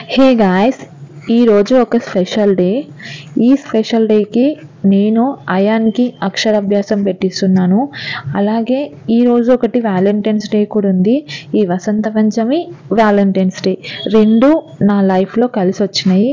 hey guys ఈరోజు ఒక special day ఈ స్పెషల్ డేకి నేను అయాన్కి అక్షరాభ్యాసం పెట్టిస్తున్నాను అలాగే ఈరోజు ఒకటి వ్యాలంటైన్స్ డే కూడా ఉంది ఈ వసంత పంచమి వ్యాలంటైన్స్ డే రెండు నా లైఫ్లో కలిసి వచ్చినాయి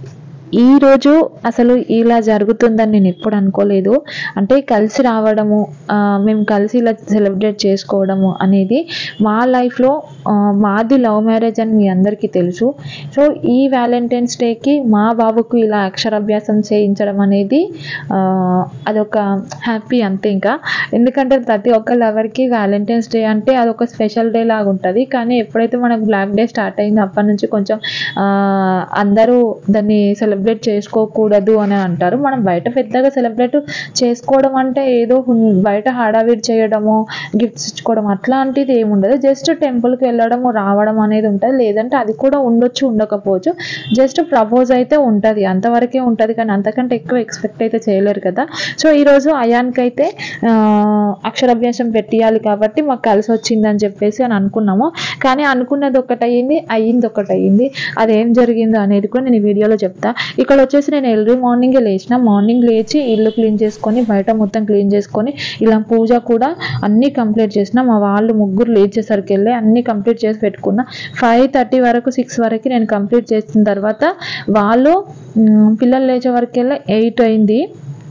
ఈరోజు అసలు ఇలా జరుగుతుందని నేను ఎప్పుడు అనుకోలేదు అంటే కలిసి రావడము ఆ, మేము కలిసి ఇలా సెలబ్రేట్ చేసుకోవడము అనేది మా లైఫ్లో ఆ, మాది లవ్ మ్యారేజ్ అని మీ అందరికీ తెలుసు సో ఈ వ్యాలంటైన్స్ డేకి మా బాబుకు ఇలా అక్షరాభ్యాసం చేయించడం అనేది ఆ, అదొక హ్యాపీ అంతే ఇంకా ఎందుకంటే ప్రతి ఒక్క లవర్కి వ్యాలంటైన్స్ డే అంటే అదొక స్పెషల్ డే లాగా ఉంటుంది కానీ ఎప్పుడైతే మనకు బ్లాక్ డే స్టార్ట్ అయిందో అప్పటి నుంచి కొంచెం ఆ, అందరూ దాన్ని సెలబ్రేట్ చేసుకోకూడదు అని అంటారు మనం బయట పెద్దగా సెలబ్రేట్ చేసుకోవడం అంటే ఏదో హున్- బయట హడావిడి చేయడము గిఫ్ట్స్ ఇచ్చుకోవడం అట్లాంటిది ఏమి ఉండదు జస్ట్ టెంపుల్కి వెళ్ళడము రావడం అనేది ఉంటుంది లేదంటే అది కూడా ఉండొచ్చు ఉండకపోవచ్చు జస్ట్ ప్రపోజ్ అయితే ఉంటుంది అంతవరకే ఉంటుంది కానీ అంతకంటే ఎక్కువ ఎక్స్పెక్ట్ అయితే చేయలేరు కదా సో ఈరోజు అయాన్కి అయితే ఆ, అక్షరాభ్యాసం పెట్టియాలి కాబట్టి మాకు కలిసి వచ్చిందని చెప్పేసి అని అనుకున్నాము కానీ అనుకున్నది ఒకటి అయ్యింది అయ్యింది ఒకటి అయ్యింది అది ఏం జరిగిందో అనేది కూడా నేను ఈ వీడియోలో చెప్తా ఇక్కడ వచ్చేసి నేను ఎర్లీ మార్నింగే లేచిన మార్నింగ్ లేచి ఇల్లు క్లీన్ చేసుకొని బయట మొత్తం క్లీన్ చేసుకొని ఇలా పూజ కూడా అన్నీ కంప్లీట్ చేసిన మా వాళ్ళు ముగ్గురు లేచేసరికి వెళ్ళి అన్నీ కంప్లీట్ చేసి పెట్టుకున్నా ఫైవ్ థర్టీ వరకు సిక్స్ వరకు నేను కంప్లీట్ చేసిన తర్వాత వాళ్ళు మ్, పిల్లలు లేచే వరకు వెళ్ళి ఎయిట్ అయింది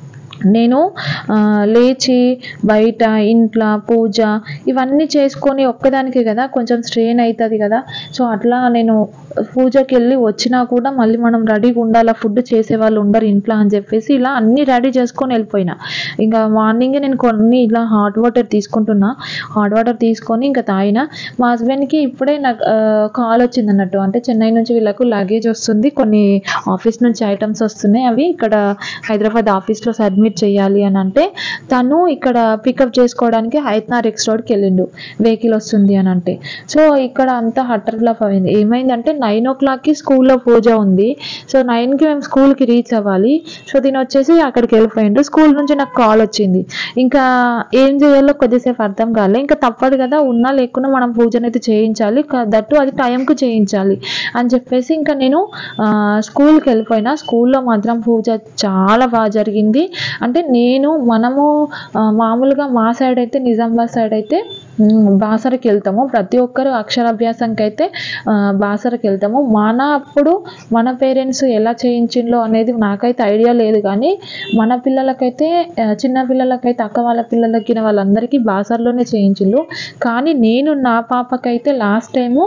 నేను ఆ, లేచి బయట ఇంట్లో పూజ ఇవన్నీ చేసుకొని ఒక్కదానికే కదా కొంచెం స్ట్రెయిన్ అవుతుంది కదా సో అట్లా నేను పూజకి వెళ్ళి వచ్చినా కూడా మళ్ళీ మనం రెడీగా ఉండాలి ఫుడ్ చేసే వాళ్ళు ఉండరు ఇంట్లో అని చెప్పేసి ఇలా అన్నీ రెడీ చేసుకొని వెళ్ళిపోయినా ఇంకా మార్నింగే నేను కొన్ని ఇలా హాట్ వాటర్ తీసుకుంటున్నా హాట్ వాటర్ తీసుకొని ఇంకా తాగిన మా హస్బెండ్కి ఇప్పుడే నాకు కాల్ వచ్చింది అన్నట్టు అంటే చెన్నై నుంచి వీళ్ళకు లగేజ్ వస్తుంది కొన్ని ఆఫీస్ నుంచి ఐటమ్స్ వస్తున్నాయి అవి ఇక్కడ హైదరాబాద్ ఆఫీస్లో సబ్మిట్ చేయాలి అని అంటే తను ఇక్కడ పికప్ చేసుకోవడానికి హైత్నార్ ఎక్స్ రోడ్కి వెళ్ళిండు వెహికల్ వస్తుంది అని అంటే సో ఇక్కడ అంతా హట్టర్లాఫ్ అయింది ఏమైందంటే నైన్ ఓ క్లాక్కి స్కూల్లో పూజ ఉంది సో నైన్కి మేము స్కూల్కి రీచ్ అవ్వాలి సో దీని వచ్చేసి అక్కడికి వెళ్ళిపోయిండు స్కూల్ నుంచి నాకు కాల్ వచ్చింది ఇంకా ఏం చేయాలో కొద్దిసేపు అర్థం కాలే ఇంకా తప్పదు కదా ఉన్నా లేకున్నా మనం పూజనైతే చేయించాలి క- దట్టు అది టైంకు చేయించాలి అని చెప్పేసి ఇంకా నేను ఆ, స్కూల్కి వెళ్ళిపోయినా స్కూల్లో మాత్రం పూజ చాలా బాగా జరిగింది అంటే నేను మనము ఆ, మామూలుగా మా సైడ్ అయితే నిజామాబాద్ సైడ్ అయితే మ్, బాసరకి వెళ్తాము ప్రతి ఒక్కరు అక్షరాభ్యాసంకి అయితే ఆ, బాసరకి వెళ్తాము మన అప్పుడు మన పేరెంట్స్ ఎలా చేయించిండ్లో అనేది నాకైతే ఐడియా లేదు కానీ మన పిల్లలకైతే ఆ, చిన్న పిల్లలకైతే అక్క వాళ్ళ పిల్లలకి వాళ్ళందరికీ బాసర్లోనే చేయించిండ్రు కానీ నేను నా పాపకైతే లాస్ట్ టైము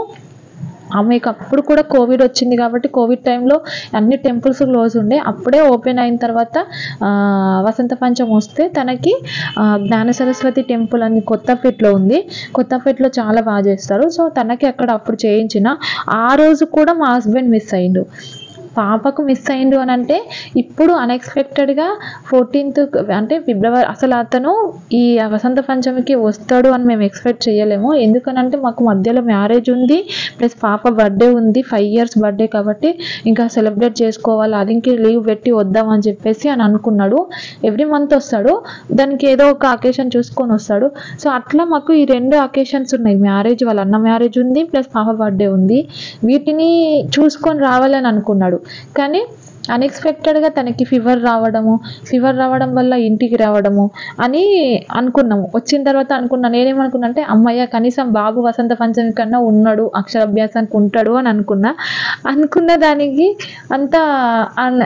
ఆమెకు అప్పుడు కూడా కోవిడ్ వచ్చింది కాబట్టి కోవిడ్ టైంలో అన్ని టెంపుల్స్ క్లోజ్ ఉండే అప్పుడే ఓపెన్ అయిన తర్వాత ఆ, వసంత పంచం వస్తే తనకి ఆ, జ్ఞాన సరస్వతి టెంపుల్ అని కొత్తపేటలో ఉంది కొత్తపేటలో చాలా బాగా చేస్తారు సో తనకి అక్కడ అప్పుడు చేయించిన ఆ రోజు కూడా మా హస్బెండ్ మిస్ అయిండు పాపకు మిస్ అయిండు అని అంటే ఇప్పుడు అన్ఎక్స్పెక్టెడ్గా ఫోర్టీన్త్ అంటే ఫిబ్రవరి అసలు అతను ఈ వసంత పంచమికి వస్తాడు అని మేము ఎక్స్పెక్ట్ చేయలేము ఎందుకనంటే మాకు మధ్యలో మ్యారేజ్ ఉంది ప్లస్ పాప బర్త్డే ఉంది ఫైవ్ ఇయర్స్ బర్త్డే కాబట్టి ఇంకా సెలబ్రేట్ చేసుకోవాలి అదింకి లీవ్ పెట్టి వద్దాం అని చెప్పేసి అని అనుకున్నాడు ఎవ్రీ మంత్ వస్తాడు దానికి ఏదో ఒక అకేషన్ చూసుకొని వస్తాడు సో అట్లా మాకు ఈ రెండు అకేషన్స్ ఉన్నాయి మ్యారేజ్ వాళ్ళ అన్న మ్యారేజ్ ఉంది ప్లస్ పాప బర్త్డే ఉంది వీటిని చూసుకొని రావాలని అనుకున్నాడు కానీ అన్ఎక్స్పెక్టెడ్గా తనకి ఫీవర్ రావడము ఫీవర్ రావడం వల్ల ఇంటికి రావడము అని అనుకున్నాము వచ్చిన తర్వాత అనుకున్నా నేనేమనుకున్నా అంటే అమ్మయ్య కనీసం బాబు వసంత పంచమి కన్నా ఉన్నాడు అక్షరాభ్యాసానికి ఉంటాడు అని అనుకున్నా అనుకున్న దానికి అంతా అన్-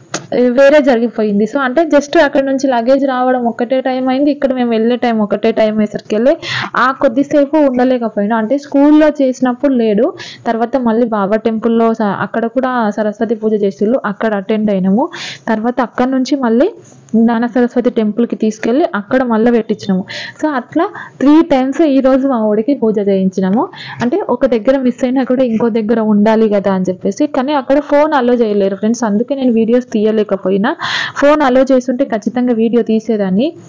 వేరే జరిగిపోయింది సో అంటే జస్ట్ అక్కడ నుంచి లగేజ్ రావడం ఒకటే టైం అయింది ఇక్కడ మేము వెళ్ళే టైం ఒకటే టైం అయ్యేసరికి వెళ్ళి ఆ కొద్దిసేపు ఉండలేకపోయినా అంటే స్కూల్లో చేసినప్పుడు లేడు తర్వాత మళ్ళీ బాబా టెంపుల్లో స- అక్కడ కూడా సరస్వతి పూజ చేసిళ్ళు అక్కడ అటెండ్ అయినాము తర్వాత అక్కడ నుంచి మళ్ళీ జ్ఞాన సరస్వతి టెంపుల్కి తీసుకెళ్ళి అక్కడ మళ్ళీ పెట్టించినాము సో అట్లా త్రీ టైమ్స్ ఈ రోజు మా ఊడికి పూజ చేయించినాము అంటే ఒక దగ్గర మిస్ అయినా కూడా ఇంకో దగ్గర ఉండాలి కదా అని చెప్పేసి కానీ అక్కడ ఫోన్ అలో చేయలేరు ఫ్రెండ్స్ అందుకే నేను వీడియోస్ తీయలేకపోయినా ఫోన్ అలో చేస్తుంటే ఖచ్చితంగా వీడియో తీసేదాన్ని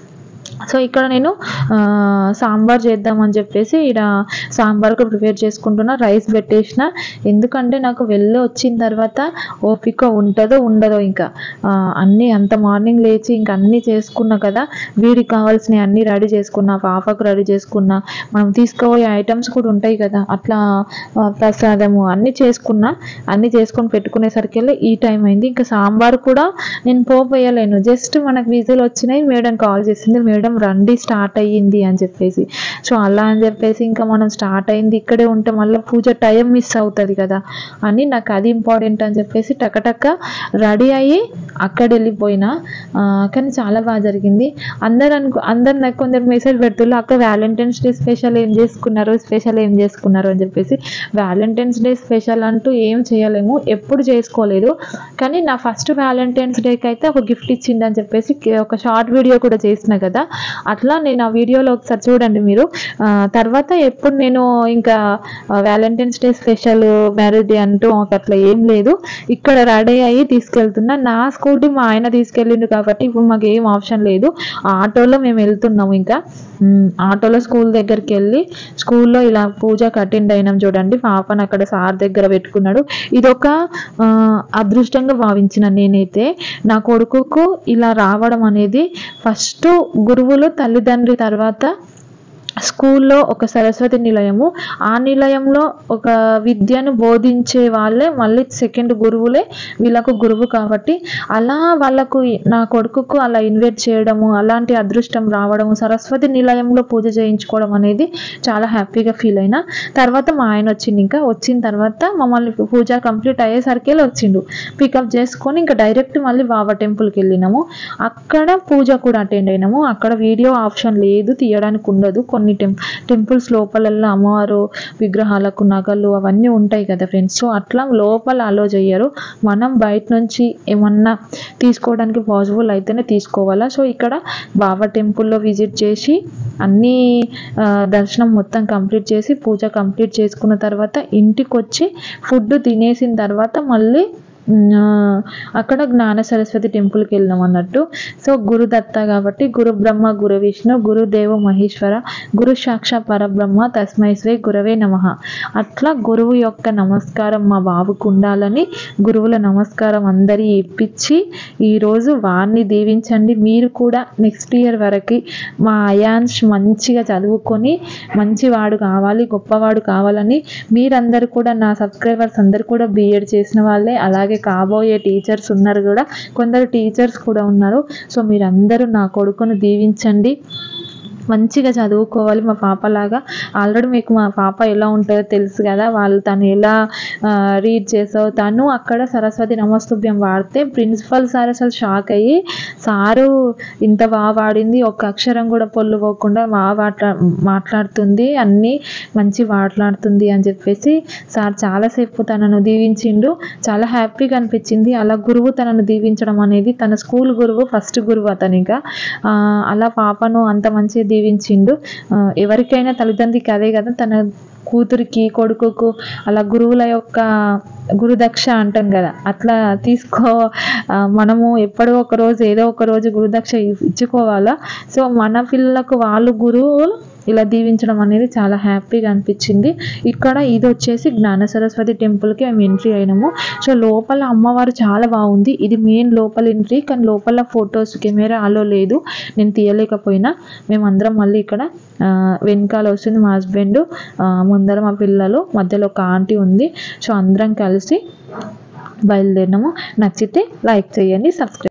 సో ఇక్కడ నేను ఆ, సాంబార్ చేద్దామని చెప్పేసి ఇక్కడ సాంబార్కు ప్రిపేర్ చేసుకుంటున్నా రైస్ పెట్టేసిన ఎందుకంటే నాకు వెళ్ళి వచ్చిన తర్వాత ఓపిక ఉంటుందో ఉండదో ఇంకా ఆ, అన్నీ అంత మార్నింగ్ లేచి ఇంకా అన్నీ చేసుకున్నా కదా వీడికి కావాల్సినవి అన్నీ రెడీ చేసుకున్నా పాపకు రెడీ చేసుకున్నా మనం తీసుకోబోయే ఐటమ్స్ కూడా ఉంటాయి కదా అట్లా ఆ, ప్రసాదము అన్నీ చేసుకున్నా అన్నీ చేసుకొని పెట్టుకునేసరికి ఈ టైం అయింది ఇంకా సాంబార్ కూడా నేను పోపోయలేను జస్ట్ మనకు విజిల్ వచ్చినాయి మేడం కాల్ చేసింది మేడం రండి స్టార్ట్ అయ్యింది అని చెప్పేసి సో అలా అని చెప్పేసి ఇంకా మనం స్టార్ట్ అయింది ఇక్కడే ఉంటే మళ్ళీ పూజ టైం మిస్ అవుతుంది కదా అని నాకు అది ఇంపార్టెంట్ అని చెప్పేసి టకటక రెడీ అయ్యి అక్కడ వెళ్ళిపోయినా ఆ, కానీ చాలా బాగా జరిగింది అందరు అనుకో అందరు నాకు కొందరు మెసేజ్ పెడుతున్నారు అక్క వ్యాలంటైన్స్ డే స్పెషల్ ఏం చేసుకున్నారు స్పెషల్ ఏం చేసుకున్నారు అని చెప్పేసి వ్యాలంటైన్స్ డే స్పెషల్ అంటూ ఏం చేయలేము ఎప్పుడు చేసుకోలేదు కానీ నా ఫస్ట్ వ్యాలంటైన్స్ డేకి అయితే ఒక గిఫ్ట్ ఇచ్చింది అని చెప్పేసి కి- ఒక షార్ట్ వీడియో కూడా చేసిన కదా అట్లా నేను ఆ వీడియోలో ఒకసారి చూడండి మీరు ఆ, తర్వాత ఎప్పుడు నేను ఇంకా Valentine's day special marriage day అంటూ మాకు అట్లా ఏం లేదు ఇక్కడ రెడీ అయ్యి తీసుకెళ్తున్నా నా స్కూటీ మా ఆయన తీసుకెళ్ళిండు కాబట్టి ఇప్పుడు మాకు ఏం ఆప్షన్ లేదు ఆటోలో మేము వెళ్తున్నాము ఇంకా ఉమ్, ఆటోలో స్కూల్ దగ్గరికి వెళ్ళి స్కూల్లో ఇలా పూజకి అటెండ్ అయినాం చూడండి పాపను అక్కడ సార్ దగ్గర పెట్టుకున్నాడు ఇదొక ఆ, అదృష్టంగా భావించిన నేనైతే నా కొడుకుకు ఇలా రావడం అనేది ఫస్ట్ గురువులు తల్లిదండ్రి తర్వాత స్కూల్లో ఒక సరస్వతి నిలయము ఆ నిలయంలో ఒక విద్యను బోధించే వాళ్ళే మళ్ళీ సెకండ్ గురువులే వీళ్ళకు గురువు కాబట్టి అలా వాళ్ళకు నా కొడుకుకు అలా ఇన్వైట్ చేయడము అలాంటి అదృష్టం రావడము సరస్వతి నిలయంలో పూజ చేయించుకోవడం అనేది చాలా హ్యాపీగా ఫీల్ అయినా తర్వాత మా ఆయన వచ్చింది ఇంకా వచ్చిన తర్వాత మమ్మల్ని పూజ కంప్లీట్ అయ్యేసరికి వచ్చిండు పికప్ చేసుకొని ఇంకా డైరెక్ట్ మళ్ళీ బాబా టెంపుల్కి వెళ్ళినాము అక్కడ పూజ కూడా అటెండ్ అయినాము అక్కడ వీడియో ఆప్షన్ లేదు తీయడానికి ఉండదు కొన్ని టెం టెంపుల్స్ లోపలల్లో అమ్మవారు విగ్రహాలకు నగలు అవన్నీ ఉంటాయి కదా ఫ్రెండ్స్ సో అట్లా లోపల అలో చెయ్యరు మనం బయట నుంచి ఏమన్నా తీసుకోవడానికి పాసిబుల్ అయితేనే తీసుకోవాలా సో ఇక్కడ బాబా టెంపుల్లో విజిట్ చేసి అన్నీ ఆ, దర్శనం మొత్తం కంప్లీట్ చేసి పూజ కంప్లీట్ చేసుకున్న తర్వాత ఇంటికి వచ్చి ఫుడ్ తినేసిన తర్వాత మళ్ళీ ఉమ్, ఆ, అక్కడ జ్ఞాన సరస్వతి టెంపుల్కి వెళ్ళినాం అన్నట్టు సో గురు దత్త కాబట్టి గురు బ్రహ్మ గురు విష్ణు గురు దేవ మహేశ్వర గురు సాక్ష పరబ్రహ్మ తస్మై శ్రీ గురవే నమ అట్లా గురువు యొక్క నమస్కారం మా బాబుకు ఉండాలని గురువుల నమస్కారం అందరి ఇప్పించి ఈరోజు వారిని దీవించండి మీరు కూడా నెక్స్ట్ ఇయర్ వరకు మా అయాన్స్ మంచిగా చదువుకొని మంచివాడు కావాలి గొప్పవాడు కావాలని మీరందరూ కూడా నా సబ్స్క్రైబర్స్ అందరు కూడా బీఎడ్ చేసిన వాళ్ళే అలాగే కాబోయే టీచర్స్ ఉన్నారు కూడా కొందరు టీచర్స్ కూడా ఉన్నారు సో మీరందరూ నా కొడుకును దీవించండి మంచిగా చదువుకోవాలి మా పాపలాగా ఆల్రెడీ మీకు మా పాప ఎలా ఉంటుందో తెలుసు కదా వాళ్ళు తను ఎలా రీడ్ చేసావు తను అక్కడ సరస్వతి నమస్తుభ్యం వాడితే ప్రిన్సిపల్ సార్ అసలు షాక్ అయ్యి సారు ఇంత బాగా వాడింది ఒక్క అక్షరం కూడా పొల్లు పోకుండా బాగా మాట్లా మాట్లాడుతుంది అన్నీ మంచి మాట్లాడుతుంది అని చెప్పేసి సార్ చాలాసేపు తనను దీవించిండు చాలా హ్యాపీగా అనిపించింది అలా గురువు తనను దీవించడం అనేది తన స్కూల్ గురువు ఫస్ట్ గురువు అతనిగా ఆ, అలా పాపను అంత మంచిగా దీవించిండు ఆ, ఎవరికైనా తల్లిదండ్రికి అదే కదా తన కూతురికి కొడుకుకు అలా గురువుల యొక్క గురుదక్ష అంటాం కదా అట్లా తీసుకో ఆ, మనము ఎప్పుడో ఒక రోజు ఏదో ఒక రోజు గురుదక్ష ఇ- ఇచ్చుకోవాలా సో మన పిల్లలకు వాళ్ళు గురువులు ఇలా దీవించడం అనేది చాలా హ్యాపీగా అనిపించింది ఇక్కడ ఇది వచ్చేసి జ్ఞాన సరస్వతి టెంపుల్కి మేము ఎంట్రీ అయినాము సో లోపల అమ్మవారు చాలా బాగుంది ఇది మెయిన్ లోపల ఎంట్రీ కానీ లోపల ఫొటోస్ కెమెరా అలో లేదు నేను తీయలేకపోయినా మేమందరం మళ్ళీ ఇక్కడ ఆ, వెనకాల వస్తుంది మా హస్బెండ్ ముందర మా పిల్లలు మధ్యలో ఒక ఆంటీ ఉంది సో అందరం కలిసి బయలుదేరినాము నచ్చితే లైక్ చేయండి సబ్స్క్రైబ్